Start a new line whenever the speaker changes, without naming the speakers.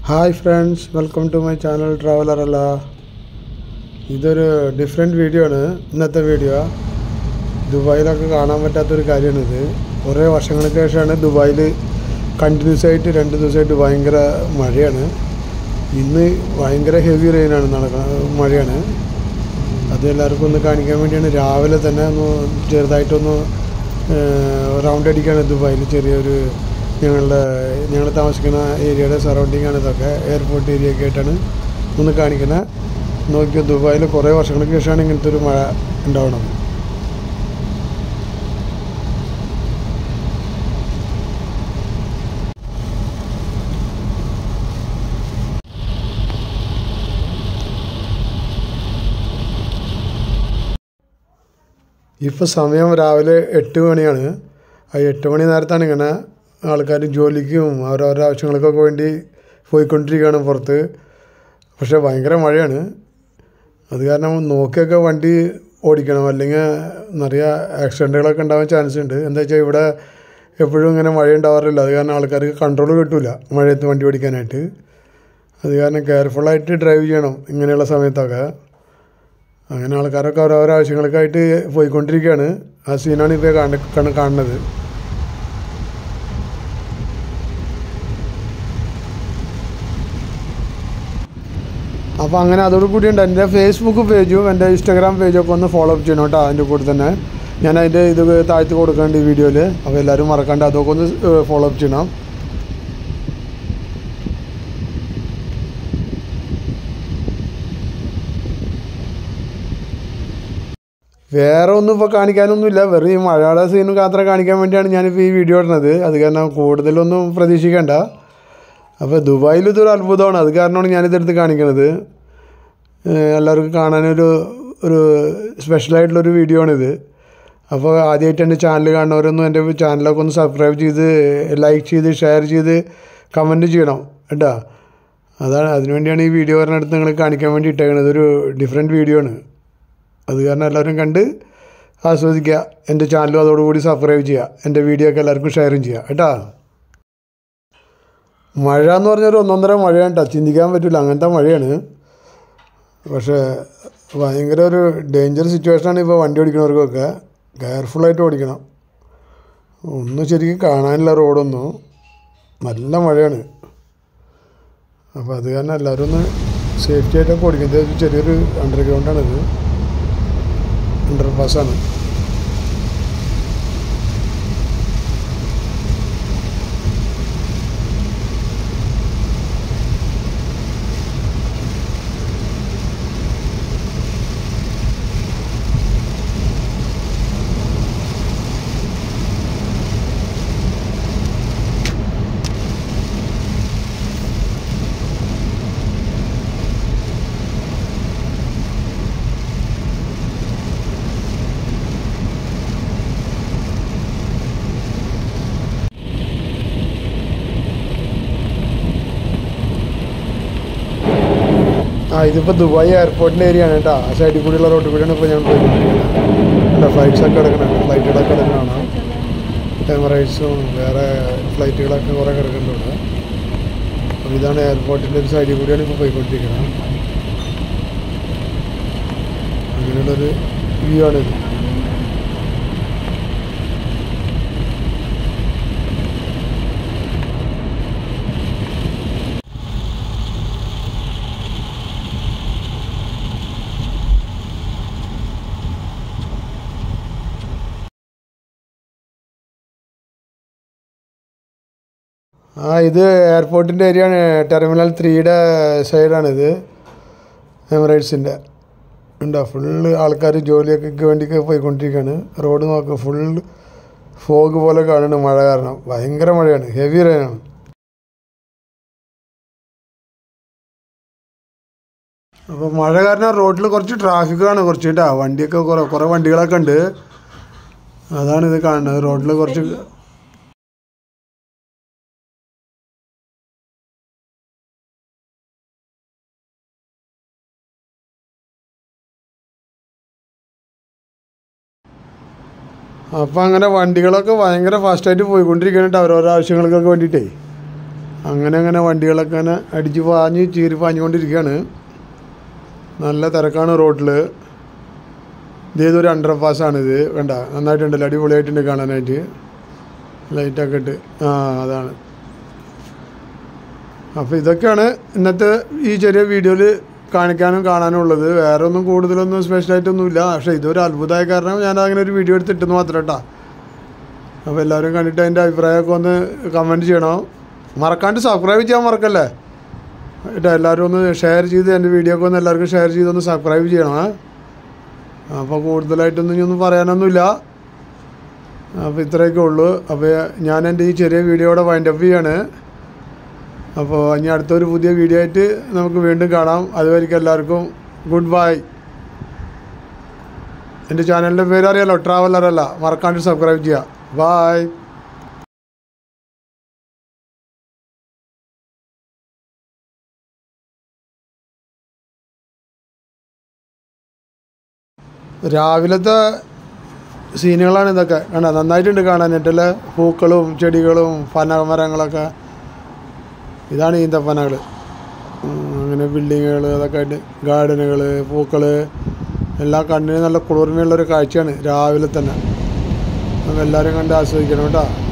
hi friends welcome to my channel traveller അല്ല ഇതൊരു different video ആണ് ഇന്നത്തെ വീഡിയോ ദുബായിലൊക്കെ കാണാൻ പറ്റാത്തൊരു കാര്യമാണിത് കുറേ വർഷങ്ങൾക്ക് ശേഷമാണ് ദുബായിൽ കണ്ടിന്യൂസ് ആയിട്ട് രണ്ട് ദിവസമായിട്ട് ഭയങ്കര മഴയാണ് ഇന്ന് ഭയങ്കര ഹെവി റെയിനാണ് നടക്കുന്നത് മഴയാണ് അത് എല്ലാവർക്കും ഒന്ന് കാണിക്കാൻ വേണ്ടിയാണ് രാവിലെ തന്നെ ഒന്ന് ചെറുതായിട്ടൊന്ന് റൗണ്ട് അടിക്കുകയാണ് ദുബായിൽ ചെറിയൊരു ഞങ്ങളുടെ ഞങ്ങൾ താമസിക്കുന്ന ഏരിയയുടെ സറൗണ്ടിങ് ആണ് ഇതൊക്കെ എയർപോർട്ട് ഏരിയ ഒക്കെ ആയിട്ടാണ് ഒന്ന് കാണിക്കുന്നത് നോക്കിയോ ദുബായിൽ കുറേ വർഷങ്ങൾക്ക് ശേഷമാണ് ഇങ്ങനത്തെ ഒരു മഴ ഉണ്ടാവണത് ഇപ്പോൾ സമയം രാവിലെ എട്ട് മണിയാണ് ആ എട്ട് മണി നേരത്താണ് ഇങ്ങനെ ആൾക്കാർ ജോലിക്കും അവരവരുടെ ആവശ്യങ്ങൾക്കൊക്കെ വേണ്ടി പോയിക്കൊണ്ടിരിക്കുകയാണ് പുറത്ത് പക്ഷേ ഭയങ്കര മഴയാണ് അത് കാരണം നോക്കിയൊക്കെ വണ്ടി ഓടിക്കണം അല്ലെങ്കിൽ നിറയെ ആക്സിഡൻറ്റുകളൊക്കെ ഉണ്ടാവാൻ ചാൻസ് ഉണ്ട് എന്താ വെച്ചാൽ ഇവിടെ എപ്പോഴും ഇങ്ങനെ മഴ ഉണ്ടാവാറില്ല അത് കാരണം ആൾക്കാർക്ക് കൺട്രോൾ കിട്ടില്ല മഴയത്ത് വണ്ടി ഓടിക്കാനായിട്ട് അത് കാരണം കെയർഫുള്ളായിട്ട് ഡ്രൈവ് ചെയ്യണം ഇങ്ങനെയുള്ള സമയത്തൊക്കെ അങ്ങനെ ആൾക്കാരൊക്കെ ഓരോരോ ആവശ്യങ്ങൾക്കായിട്ട് പോയിക്കൊണ്ടിരിക്കുകയാണ് ആ സീനാണ് ഇപ്പോൾ കാണ കാണുന്നത് അപ്പോൾ അങ്ങനെ അതോട് കൂടിയുണ്ട് എൻ്റെ ഫേസ്ബുക്ക് പേജും എൻ്റെ ഇൻസ്റ്റാഗ്രാം പേജും ഒക്കെ ഒന്ന് ഫോളോ അപ്പ് ചെയ്യണം കേട്ടോ അതിൻ്റെ കൂടെ തന്നെ ഞാൻ അതിൻ്റെ ഇത് താഴ്ത്തി കൊടുക്കേണ്ട ഈ വീഡിയോയിൽ അപ്പോൾ എല്ലാവരും മറക്കാണ്ട് അതൊക്കെ ഒന്ന് ഫോളോ അപ്പ് ചെയ്യണം വേറെ ഒന്നും ഇപ്പോൾ കാണിക്കാനൊന്നുമില്ല വെറും ഈ മഴയുടെ സീൻ മാത്രം കാണിക്കാൻ വേണ്ടിയാണ് ഞാനിപ്പോൾ ഈ വീഡിയോ ഇടുന്നത് അത് കാരണം കൂടുതലൊന്നും പ്രതീക്ഷിക്കേണ്ട അപ്പോൾ ദുബായിൽ ഇതൊരു അത്ഭുതമാണ് അത് കാരണമാണ് ഞാനിതെടുത്ത് കാണിക്കുന്നത് എല്ലാവർക്കും കാണാനൊരു ഒരു സ്പെഷ്യലായിട്ടുള്ളൊരു വീഡിയോ ആണിത് അപ്പോൾ ആദ്യമായിട്ട് എൻ്റെ ചാനൽ കാണുന്നവരൊന്നും എൻ്റെ ചാനലൊക്കെ ഒന്ന് സബ്സ്ക്രൈബ് ചെയ്ത് ലൈക്ക് ചെയ്ത് ഷെയർ ചെയ്ത് കമൻറ്റ് ചെയ്യണം കേട്ടോ അതാണ് അതിനുവേണ്ടിയാണ് ഈ വീഡിയോ പറഞ്ഞടുത്ത് നിങ്ങൾ കാണിക്കാൻ വേണ്ടി ഇട്ടേക്കണത് ഒരു ഡിഫറെൻറ്റ് വീഡിയോ ആണ് അത് കാരണം എല്ലാവരും കണ്ട് ആസ്വദിക്കുക എൻ്റെ ചാനലും അതോടുകൂടി സബ്സ്ക്രൈബ് ചെയ്യുക എൻ്റെ വീഡിയോ ഒക്കെ എല്ലാവർക്കും ഷെയറും ചെയ്യുക കേട്ടോ മഴ എന്ന് പറഞ്ഞൊരു ഒന്നൊന്നര മഴയാണ് കേട്ടോ ചിന്തിക്കാൻ പറ്റില്ല അങ്ങനത്തെ മഴയാണ് പക്ഷേ ഭയങ്കര ഒരു ഡേഞ്ചർ സിറ്റുവേഷനാണ് ഇപ്പോൾ വണ്ടി ഓടിക്കുന്നവർക്കൊക്കെ കെയർഫുള്ളായിട്ട് ഓടിക്കണം ഒന്നും ശരിക്കും കാണാനില്ല റോഡൊന്നും നല്ല മഴയാണ് അപ്പോൾ അത് കാരണം എല്ലാവരും ഒന്ന് സേഫ്റ്റി ആയിട്ടൊക്കെ ഓടിക്കുന്നത് ചെറിയൊരു അണ്ടർഗ്രൗണ്ടാണിത് അണ്ടർ പാസ്സാണ് ആ ഇതിപ്പോൾ ദുബായ് എയർപോർട്ടിൻ്റെ ഏരിയ ആണ് കേട്ടോ ആ സൈഡിൽ കൂടിയുള്ള റോഡിൽ കൂടിയാണ് ഇപ്പോൾ ഞാൻ പോയിക്കൊണ്ടിരിക്കുന്നത് ഫ്ലൈറ്റ്സ് ഒക്കെ കിടക്കണം ഫ്ലൈറ്റുകളൊക്കെ കിടക്കണമാണ് എമറേറ്റ്സും വേറെ ഫ്ലൈറ്റുകളൊക്കെ കുറേ കിടക്കുന്നുണ്ട് അപ്പോൾ ഇതാണ് എയർപോർട്ടിൻ്റെ ഒരു സൈഡിൽ കൂടിയാണ് ഇപ്പോൾ പോയിക്കൊണ്ടിരിക്കുന്നത് അങ്ങനെയുള്ളൊരു വ്യൂ ആണിത് ആ ഇത് എയർപോർട്ടിൻ്റെ ഏരിയ ആണ് ടെർമിനൽ ത്രീയുടെ സൈഡാണിത് എമിറേറ്റ്സിൻ്റെ ഉണ്ടോ ഫുള്ള് ആൾക്കാർ ജോലിയൊക്കെ വേണ്ടിയൊക്കെ പോയിക്കൊണ്ടിരിക്കുകയാണ് റോഡ് നോക്കുക ഫുൾ ഫോഗ് പോലെ കാണുന്നു മഴ കാരണം ഭയങ്കര മഴയാണ് ഹെവി റെയിനാണ് അപ്പോൾ മഴ കാരണം റോഡിൽ കുറച്ച് ട്രാഫിക്കാണ് കുറച്ച് കേട്ടോ വണ്ടിയൊക്കെ കുറേ കുറേ വണ്ടികളൊക്കെ ഉണ്ട് അതാണ് ഇത് കാണുന്നത് റോഡിൽ കുറച്ച് അപ്പോൾ അങ്ങനെ വണ്ടികളൊക്കെ ഭയങ്കര ഫാസ്റ്റായിട്ട് പോയിക്കൊണ്ടിരിക്കുകയാണ് കേട്ടോ ഓരോരോ ആവശ്യങ്ങൾക്കൊക്കെ വേണ്ടിയിട്ടേ അങ്ങനെ അങ്ങനെ വണ്ടികളൊക്കെ അങ്ങനെ അടിച്ച് പാഞ്ഞ് ചീറി പാഞ്ഞുകൊണ്ടിരിക്കുകയാണ് നല്ല തിരക്കാണ് റോഡിൽ ഇതേതൊരു അണ്ടർ പാസ്സാണിത് കണ്ട നന്നായിട്ടുണ്ടല്ലോ അടിപൊളിയായിട്ടുണ്ട് കാണാനായിട്ട് ലൈറ്റൊക്കെ ഇട്ട് ആ അതാണ് അപ്പോൾ ഇതൊക്കെയാണ് ഇന്നത്തെ ഈ ചെറിയ വീഡിയോയിൽ കാണിക്കാനും കാണാനും ഉള്ളത് വേറെ ഒന്നും കൂടുതലൊന്നും സ്പെഷ്യലായിട്ടൊന്നുമില്ല പക്ഷേ ഇതൊരു അത്ഭുതമായ കാരണം ഞാൻ അങ്ങനെ ഒരു വീഡിയോ എടുത്തിട്ടെന്ന് മാത്രം കേട്ടോ അപ്പോൾ എല്ലാവരും കണ്ടിട്ട് അതിൻ്റെ അഭിപ്രായമൊക്കെ ഒന്ന് കമൻറ്റ് ചെയ്യണം മറക്കാണ്ട് സബ്സ്ക്രൈബ് ചെയ്യാൻ മറക്കല്ലേ കേട്ടോ എല്ലാവരും ഒന്ന് ഷെയർ ചെയ്ത് എൻ്റെ വീഡിയോ ഒക്കെ ഒന്ന് എല്ലാവർക്കും ഷെയർ ചെയ്ത് ഒന്ന് സബ്സ്ക്രൈബ് ചെയ്യണം അപ്പോൾ കൂടുതലായിട്ടൊന്നും ഇനി ഒന്നും പറയാനൊന്നുമില്ല അപ്പോൾ ഇത്രയൊക്കെ ഉള്ളൂ അപ്പോൾ ഞാൻ എൻ്റെ ഈ ചെറിയ വീഡിയോയുടെ വൈൻഡപ്പ് ചെയ്യാണ് അപ്പോൾ ഇനി അടുത്തൊരു പുതിയ വീഡിയോ ആയിട്ട് നമുക്ക് വീണ്ടും കാണാം അതുവരെയ്ക്കും എല്ലാവർക്കും ഗുഡ് ബൈ എൻ്റെ ചാനലിൻ്റെ പേര് അറിയാലോ ട്രാവലർ അല്ല മറക്കാണ്ട് സബ്സ്ക്രൈബ് ചെയ്യുക ബായ് രാവിലത്തെ സീനുകളാണ് ഇതൊക്കെ കണ്ട നന്നായിട്ടുണ്ട് കാണാനായിട്ടല്ലേ പൂക്കളും ചെടികളും പനമരങ്ങളൊക്കെ ഇതാണ് ഈന്തപ്പനകൾ അങ്ങനെ ബിൽഡിങ്ങുകൾ അതൊക്കെ ആയിട്ട് ഗാർഡനുകൾ പൂക്കൾ എല്ലാം കണ്ണിന് നല്ല കുളിർമയുള്ളൊരു കാഴ്ചയാണ് രാവിലെ തന്നെ അപ്പം എല്ലാവരും കണ്ട് ആസ്വദിക്കണം കേട്ടോ